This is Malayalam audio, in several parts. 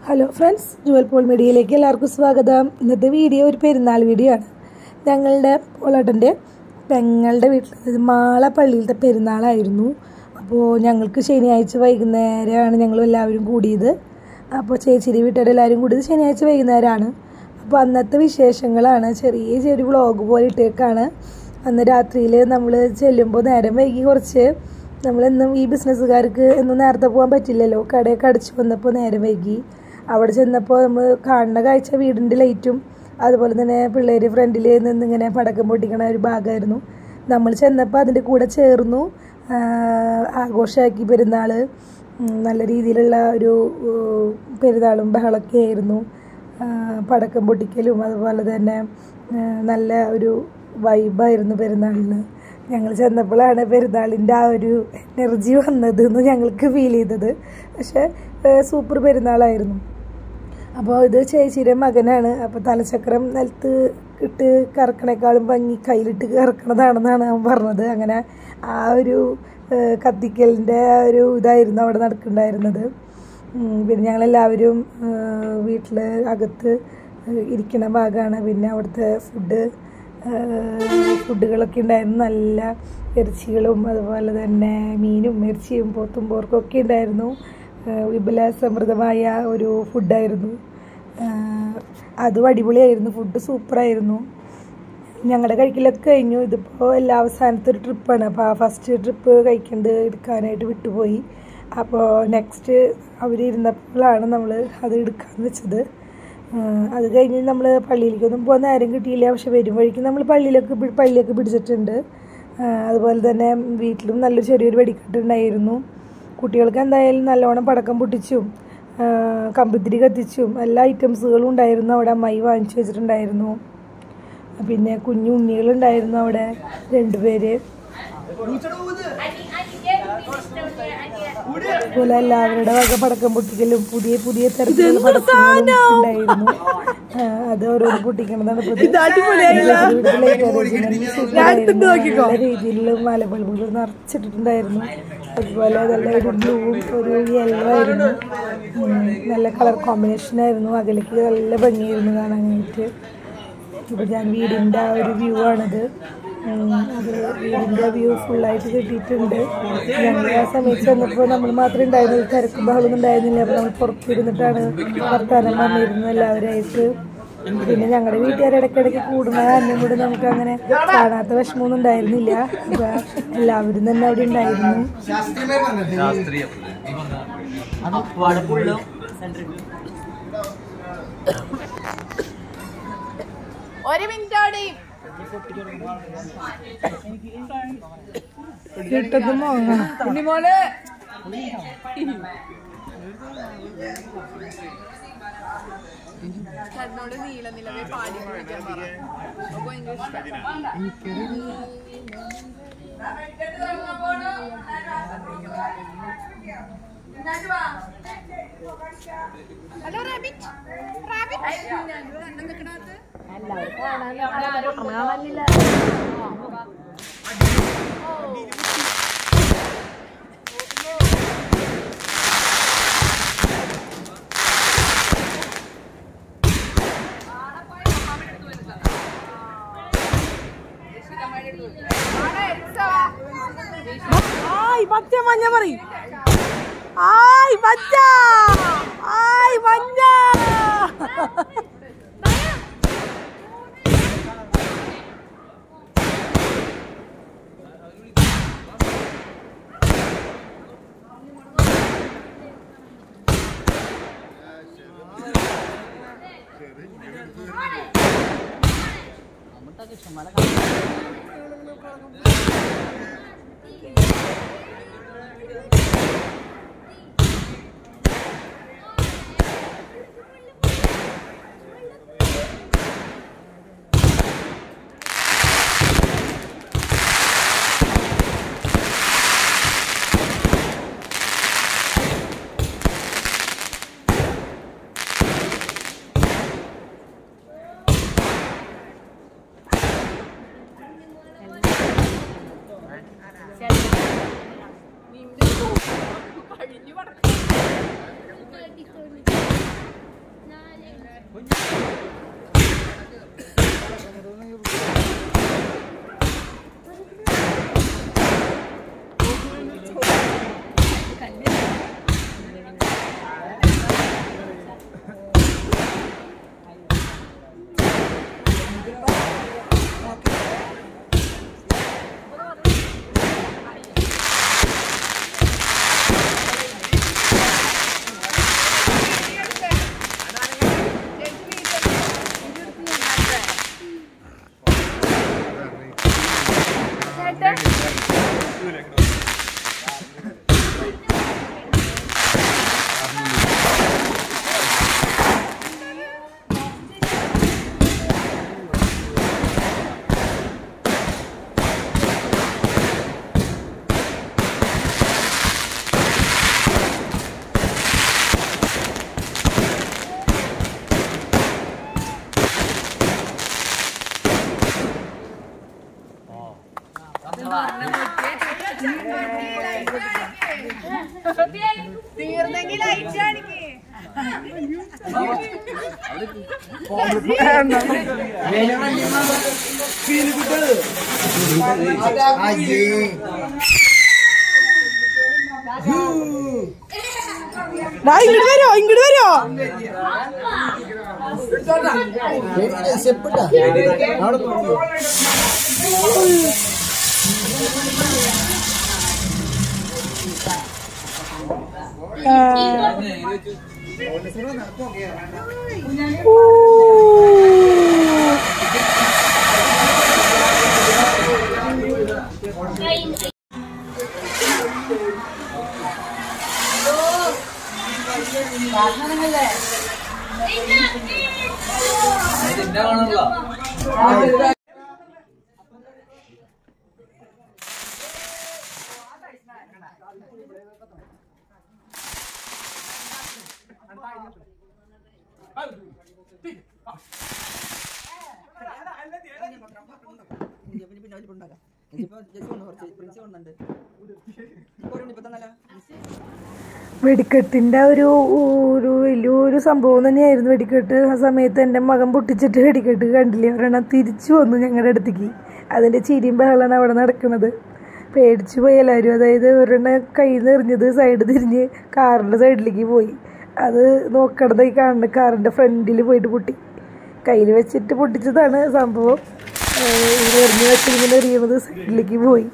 ഹലോ ഫ്രണ്ട്സ് ജുവൽ പോൾ മീഡിയയിലേക്ക് എല്ലാവർക്കും സ്വാഗതം ഇന്നത്തെ വീഡിയോ ഒരു പെരുന്നാൾ വീഡിയോ ആണ് ഞങ്ങളുടെ പോളേട്ടൻ്റെ പെങ്ങളുടെ വീട്ടിൽ മാള പള്ളിയിലത്തെ പെരുന്നാളായിരുന്നു അപ്പോൾ ഞങ്ങൾക്ക് ശനിയാഴ്ച വൈകുന്നേരമാണ് ഞങ്ങൾ എല്ലാവരും കൂടിയത് അപ്പോൾ ചേച്ചിരി വീട്ടുകാർ എല്ലാവരും കൂടിയത് ശനിയാഴ്ച വൈകുന്നേരമാണ് അപ്പോൾ അന്നത്തെ വിശേഷങ്ങളാണ് ചെറിയ ചെറിയ വ്ളോഗ് പോലെ ഇട്ടേക്കാണ് അന്ന് രാത്രിയിൽ നമ്മൾ ചെല്ലുമ്പോൾ നേരം വൈകി കുറച്ച് നമ്മളെന്നും ഈ ബിസിനസ്സുകാർക്ക് എന്നും നേരത്തെ പോകാൻ പറ്റില്ലല്ലോ കടയൊക്കെ അടച്ചു വന്നപ്പോൾ നേരം വൈകി അവിടെ ചെന്നപ്പോൾ നമ്മൾ കാണുന്ന കാഴ്ച വീടിൻ്റെ ലൈറ്റും അതുപോലെ തന്നെ പിള്ളേർ ഫ്രണ്ടിൽ നിന്നിങ്ങനെ പടക്കം പൊട്ടിക്കണ ഒരു ഭാഗമായിരുന്നു നമ്മൾ ചെന്നപ്പോൾ അതിൻ്റെ കൂടെ ചേർന്നു ആഘോഷമാക്കി പെരുന്നാൾ നല്ല രീതിയിലുള്ള ഒരു ഏഹ്, പെരുന്നാളും ബഹളമൊക്കെ ആയിരുന്നു ആഹ് പടക്കം പൊട്ടിക്കലും അതുപോലെ തന്നെ ആഹ് നല്ല ഒരു വൈബായിരുന്നു പെരുന്നാളിന് ഞങ്ങൾ ചെന്നപ്പോഴാണ് പെരുന്നാളിൻ്റെ ആ ഒരു എനർജി വന്നത് എന്ന് ഞങ്ങൾക്ക് ഫീൽ ചെയ്തത് പക്ഷേ ആഹ് സൂപ്പർ പെരുന്നാളായിരുന്നു അപ്പോൾ ഇത് ചേച്ചിയുടെ മകനാണ് അപ്പോൾ തലചക്രം നിലത്ത് ഇട്ട് കറക്കണേക്കാളും ഭംഗി കയ്യിലിട്ട് കറക്കണതാണെന്നാണ് അവൻ പറഞ്ഞത് അങ്ങനെ ആ ഒരു ഏഹ്, കത്തിക്കലിൻ്റെ ആ ഒരു ഇതായിരുന്നു അവിടെ നടക്കുന്നുണ്ടായിരുന്നത് ഉം, പിന്നെ ഞങ്ങളെല്ലാവരും വീട്ടിൽ അകത്ത് ഇരിക്കുന്ന ഭാഗമാണ് പിന്നെ അവിടുത്തെ ഫുഡ് ഫുഡുകളൊക്കെ ഉണ്ടായിരുന്നു നല്ല ഇറച്ചികളും അതുപോലെ തന്നെ മീനും ഇറച്ചിയും പോത്തും പോർക്കും ഒക്കെ ഉണ്ടായിരുന്നു ഏഹ് വിപുല സമൃദ്ധമായ ഒരു ഫുഡായിരുന്നു ഏഹ് അതും അടിപൊളിയായിരുന്നു ഫുഡ് സൂപ്പറായിരുന്നു ഞങ്ങളുടെ കഴിക്കലൊക്കെ കഴിഞ്ഞു ഇതിപ്പോൾ എല്ലാ അവസാനത്തെ ഒരു ട്രിപ്പാണ് അപ്പോൾ ആ ഫസ്റ്റ് ട്രിപ്പ് കഴിക്കേണ്ടത് എടുക്കാനായിട്ട് വിട്ടുപോയി അപ്പോൾ നെക്സ്റ്റ് അവർ ഇരുന്നപ്പോഴാണ് നമ്മൾ അത് എടുക്കാമെന്ന് വെച്ചത് ആഹ് അത് കഴിഞ്ഞ് നമ്മൾ പള്ളിയിലേക്കൊന്നും പോകാൻ നേരം കിട്ടിയില്ല പക്ഷെ വരും വഴിക്ക് നമ്മൾ പള്ളിയിലൊക്കെ പി- പള്ളിയൊക്കെ പിടിച്ചിട്ടുണ്ട് ആഹ് അതുപോലെ തന്നെ വീട്ടിലും നല്ലൊരു ചെറിയൊരു വെടിക്കെട്ടുണ്ടായിരുന്നു കുട്ടികൾക്ക് എന്തായാലും നല്ലോണം പടക്കം പൊട്ടിച്ചും ആഹ് കമ്പിത്തിരി കത്തിച്ചും എല്ലാ ഐറ്റംസുകളും ഉണ്ടായിരുന്നു അവിടെ അമ്മായി വാങ്ങിച്ചു വെച്ചിട്ടുണ്ടായിരുന്നു പിന്നെ കുഞ്ഞു ഉണ്ണികളുണ്ടായിരുന്നു അവിടെ രണ്ടുപേര് അതുപോലെ എല്ലാവരുടെ വക പടക്കം പൊട്ടിക്കലും പുതിയ പുതിയ തരത്തിലുള്ള പടക്കങ്ങളും ഉണ്ടായിരുന്നു ആ, അത് ഓരോന്ന് പൊട്ടിക്കണതാണ് ഇപ്പൊ ഇത്. നല്ല രീതിയിലുള്ള മല ബൾബുകൾ നിറച്ചിട്ടിട്ടുണ്ടായിരുന്നു അതുപോലെ നല്ല ഒരു ബ്ലൂവും ഒരു യെല്ലോ ആയിരുന്നു ഉം, നല്ല കളർ കോമ്പിനേഷൻ ആയിരുന്നു അകലേക്ക് നല്ല ഭംഗിയായിരുന്നു കാണാനായിട്ട് ഇപ്പൊ ഞാൻ വീടിന്റെ ആ ഒരു വ്യൂ ആണത് ഉം, അത് വീടിന്റെ വ്യൂ ഫുള്ളായിട്ട് കിട്ടിയിട്ടുണ്ട് ഞങ്ങൾ ആ സമയത്ത് ചെന്നപ്പോൾ നമ്മൾ മാത്രമേ ഉണ്ടായിരുന്നുള്ളൂ തിരക്കും ബഹളമൊന്നും ഉണ്ടായിരുന്നില്ല അപ്പോൾ നമ്മൾ പുറത്തിരുന്നിട്ടാണ് വർത്താനം പറഞ്ഞിരുന്നത് എല്ലാവരായിട്ട് പിന്നെ ഞങ്ങളുടെ വീട്ടുകാർ ഇടയ്ക്കിടയ്ക്ക് കൂടുന്ന കാരണം കൂടെ നമുക്ക് അങ്ങനെ കാണാത്ത വിഷമമൊന്നും ഉണ്ടായിരുന്നില്ല അപ്പൊ എല്ലാവരും തന്നെ അവിടെ ഉണ്ടായിരുന്നു ശാസ്ത്രീയം അപ്പാട് ഫുള്ളും സെൻട്രിക്ക് ഒരു മിനിറ്റോടെ കിട്ടത് മോങ്ങ ചേട്ടനോട് നീല നിലവേ പാടി കുളിക്കാൻ പറ അപ്പൊ ഭയങ്കര ഇഷ്ടം ഹലോ റാബിറ്റ് റാബിറ്റ് നിൽക്കണത് ആയ് പച്ച മഞ്ഞ പറയും ആയ് പച്ച ആയ് മഞ്ഞ കഴിഞ്ഞു തീർന്നെങ്കിൽ ലൈറ്റ് കാണിക്കേ ദാ ഇങ്ങോട്ട് വരോ ഇങ്ങോട്ട് വരോ ഇതിന്റെ കാണുള്ള വെടിക്കെട്ടിൻ്റെ ഒരു ഒരു വലിയൊരു സംഭവം തന്നെയായിരുന്നു വെടിക്കെട്ട് ആ സമയത്ത് എൻ്റെ മകൻ പൊട്ടിച്ചിട്ട് വെടിക്കെട്ട് കണ്ടില്ലേ ഒരെണ്ണം തിരിച്ചു വന്നു ഞങ്ങളുടെ അടുത്തേക്ക് അതിൻ്റെ ചിരിയും ബഹളമാണ് അവിടെ നടക്കുന്നത് പേടിച്ചു പോയി എല്ലാവരും അതായത് ഒരെണ്ണം കയ്യിൽ നിന്ന് എറിഞ്ഞത് സൈഡ് തിരിഞ്ഞ് കാറിൻ്റെ സൈഡിലേക്ക് പോയി അത് നോക്കണതായി കാണുന്ന കാറിൻ്റെ ഫ്രണ്ടിൽ പോയിട്ട് പൊട്ടി കയ്യിൽ വെച്ചിട്ട് പൊട്ടിച്ചതാണ് സംഭവം ഏഹ് ഇത് എറിഞ്ഞ് വെച്ചിങ്ങനെ എറിയണത് സൈഡിലേക്ക് പോയി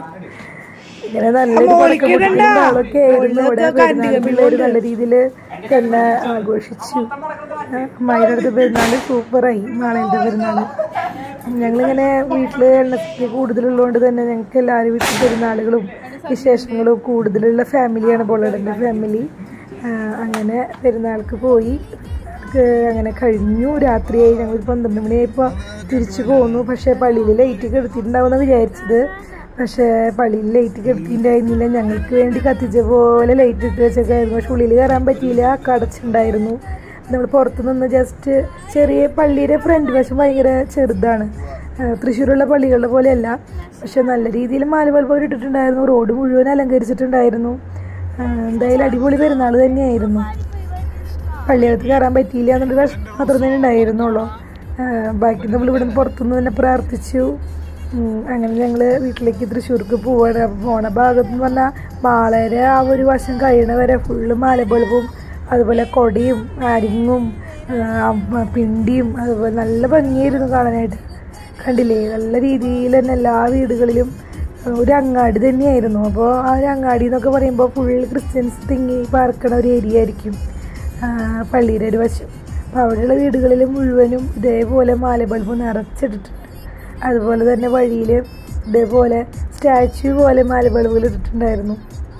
ഇങ്ങനെ നല്ലൊരു പടക്കമൊക്കെ ആയിരുന്നു ഇവിടെ പെരുന്നാൾ പിള്ളേര് നല്ല രീതിയിൽ തന്നെ ആഘോഷിച്ചു അമ്മായിയുടെ അടുത്ത് പെരുന്നാൾ സൂപ്പറായി മാളയുടെ പെരുന്നാൾ ഞങ്ങളിങ്ങനെ വീട്ടിൽ എണ്ണത്തിൽ കൂടുതലുള്ളതുകൊണ്ട് തന്നെ ഞങ്ങൾക്ക് എല്ലാവരും വീട്ടിൽ പെരുന്നാളുകളും വിശേഷങ്ങളും കൂടുതലുള്ള ഫാമിലിയാണ് പൊള്ളടൻ്റെ ഫാമിലി അങ്ങനെ പെരുന്നാൾക്ക് പോയി ക്ക് അങ്ങനെ കഴിഞ്ഞു രാത്രിയായി ഞങ്ങൾ ഒരു പന്ത്രണ്ട് മണിയായപ്പോൾ തിരിച്ചു പോന്നു പക്ഷേ പള്ളിയിൽ ലൈറ്റ് കെടുത്തിട്ടുണ്ടാവുമെന്ന് വിചാരിച്ചത് പക്ഷേ പള്ളിയിൽ ലൈറ്റ് കെടുത്തിട്ടുണ്ടായിരുന്നില്ല ഞങ്ങൾക്ക് വേണ്ടി കത്തിച്ച പോലെ ലൈറ്റ് ഇട്ട് വെച്ചേക്കായിരുന്നു പക്ഷെ ഉള്ളിൽ കയറാൻ പറ്റിയില്ല കടച്ചുണ്ടായിരുന്നു നമ്മൾ പുറത്ത് നിന്ന് ജസ്റ്റ് ചെറിയ പള്ളിയുടെ ഫ്രണ്ട് വശം ഭയങ്കര ചെറുതാണ് ആ, തൃശ്ശൂരുള്ള പള്ളികളുടെ പോലെയല്ല പക്ഷെ നല്ല രീതിയിൽ മാലവെളുപ്പ് അവർ ഇട്ടിട്ടുണ്ടായിരുന്നു റോഡ് മുഴുവൻ അലങ്കരിച്ചിട്ടുണ്ടായിരുന്നു ആ, എന്തായാലും അടിപൊളി പെരുന്നാൾ തന്നെയായിരുന്നു പള്ളിയകത്ത് കയറാൻ പറ്റിയില്ല എന്നൊരു വിഷമം മാത്രമേ തന്നെ ഉണ്ടായിരുന്നുള്ളൂ ആ, ബാക്കി നമ്മൾ ഇവിടെ നിന്ന് പുറത്തുനിന്ന് തന്നെ പ്രാർത്ഥിച്ചു ഉം, അങ്ങനെ ഞങ്ങൾ വീട്ടിലേക്ക് തൃശ്ശൂർക്ക് പോവാണ് അപ്പോൾ പോണ ഭാഗത്ത് എന്ന് പറഞ്ഞാൽ മാളരെ ആ ഒരു വശം കഴിയണ വരെ ഫുള്ള് മാലബൾബും അതുപോലെ കൊടിയും അരിങ്ങും ആ, മ- പിണ്ടിയും അതുപോലെ നല്ല ഭംഗിയായിരുന്നു കാണാനായിട്ട് കണ്ടില്ലേ നല്ല രീതിയിൽ തന്നെ എല്ലാ വീടുകളിലും ഒരു അങ്ങാടി തന്നെയായിരുന്നു അപ്പോൾ ആ ഒരു അങ്ങാടി എന്നൊക്കെ പറയുമ്പോൾ ഫുൾ ക്രിസ്ത്യൻസ് തിങ്ങി പാർക്കണ ഒരു ഏരിയ ആയിരിക്കും ആ, പള്ളിയുടെ ഒരു വശം അപ്പോൾ അവിടെയുള്ള വീടുകളിൽ മുഴുവനും ഇതേപോലെ മാലബൾബ് നിറച്ചിട്ടിട്ടുണ്ട് അതുപോലെ തന്നെ വഴിയിൽ ഇതേപോലെ സ്റ്റാച്യു പോലെ മാലബൾബുകൾ ഇട്ടിട്ടുണ്ടായിരുന്നു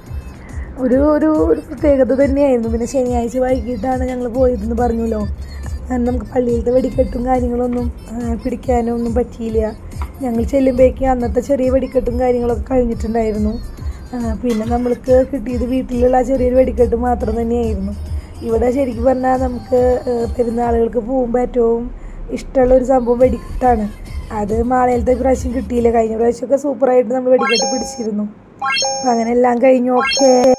ഒരു ഒരു ഒരു പ്രത്യേകത തന്നെയായിരുന്നു പിന്നെ ശനിയാഴ്ച വൈകിട്ടാണ് ഞങ്ങൾ പോയതെന്ന് പറഞ്ഞല്ലോ അങ്ങനെ നമുക്ക് പള്ളിയിലത്തെ വെടിക്കെട്ടും കാര്യങ്ങളൊന്നും ആ, പിടിക്കാനോ ഒന്നും പറ്റിയില്ല ഞങ്ങൾ ചെല്ലുമ്പോഴേക്കും അന്നത്തെ ചെറിയ വെടിക്കെട്ടും കാര്യങ്ങളൊക്കെ കഴിഞ്ഞിട്ടുണ്ടായിരുന്നു ആ, പിന്നെ നമ്മൾക്ക് കിട്ടിയത് വീട്ടിലുള്ള ആ ചെറിയൊരു വെടിക്കെട്ട് മാത്രം തന്നെയായിരുന്നു ഇവിടെ ശരിക്കും പറഞ്ഞാൽ നമുക്ക് ആ, പെരുന്നാളുകൾക്ക് പോകുമ്പോൾ ഏറ്റവും ഇഷ്ടമുള്ള ഒരു സംഭവം വെടിക്കെട്ടാണ് അത് മാളയിലത്തെ പ്രാവശ്യം കിട്ടിയില്ല കഴിഞ്ഞ പ്രാവശ്യമൊക്കെ സൂപ്പറായിട്ട് നമ്മൾ വെടിക്കെട്ട് പിടിച്ചിരുന്നു അപ്പം അങ്ങനെ എല്ലാം കഴിഞ്ഞു ഓക്കെ